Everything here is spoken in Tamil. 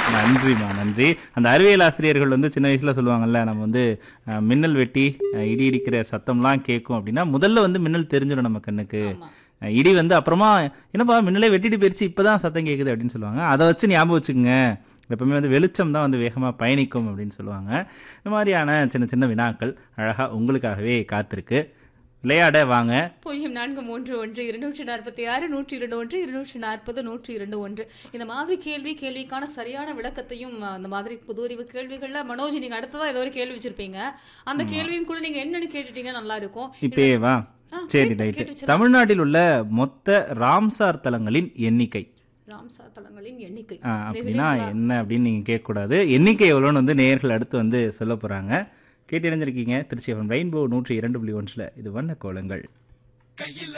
நன்றிம்மா நன்றி அந்த அறிவியல் ஆசிரியர்கள் வந்து சின்ன வயசுல சொல்லுவாங்கல்ல நம்ம வந்து அஹ், மின்னல் வெட்டி அஹ், இடி இடிக்கிற சத்தம்லாம் கேட்கும் அப்படின்னா முதல்ல வந்து மின்னல் தெரிஞ்சிடும் நம்ம கண்ணுக்கு ஆமா. அஹ், இடி வந்து அப்புறமா என்னப்பா மின்னலே வெட்டிட்டு போயிருச்சு இப்பதான் சத்தம் கேட்குது அப்படின்னு சொல்லுவாங்க அதை வச்சு ஞாபகம் வச்சுக்கோங்க எப்பவுமே வந்து வெளிச்சம் தான் வந்து வேகமாக பயணிக்கும் அப்படின்னு சொல்லுவாங்க இந்த மாதிரியான சின்ன சின்ன வினாக்கள் அழகாக உங்களுக்காகவே காத்திருக்கு விளையாட வாங்க பூஜ்ஜியம் நான்கு மூன்று ஒன்று இருநூற்றி நாற்பத்தி ஆறு நூற்றி இரண்டு ஒன்று இருநூற்றி நாற்பது நூற்றி இரண்டு ஒன்று இந்த மாதிரி கேள்வி கேள்விக்கான சரியான விளக்கத்தையும் அஹ், அந்த மாதிரி புது அறிவு கேள்விகள்ல மனோஜ் நீங்க அடுத்ததா ஏதோ ஒரு கேள்வி வச்சிருப்பீங்க அந்த கேள்வியும் கூட நீங்க என்னன்னு கேட்டுட்டீங்கன்னா நல்லா இருக்கும் இப்பயே வா ஆ, சரி கேட்டு- ரைட்டு கேட்டு வச்சிருங்க. தமிழ்நாட்டில் உள்ள மொத்த ராம்சார் தலங்களின் எண்ணிக்கை ராம்சார் தலங்களின் எண்ணிக்கை ஆ, அப்படின்னா என்ன அப்படின்னு நீங்கள் கேட்கக்கூடாது எண்ணிக்கை எவ்வளோன்னு வந்து நேயர்கள் அடுத்து வந்து சொல்ல போகிறாங்க கேட்டு இணைஞ்சிருக்கீங்க திருச்சி ரெயின்போ நூற்றி இரண்டு புள்ளி ஒன்றில் இது வண்ண கோலங்கள்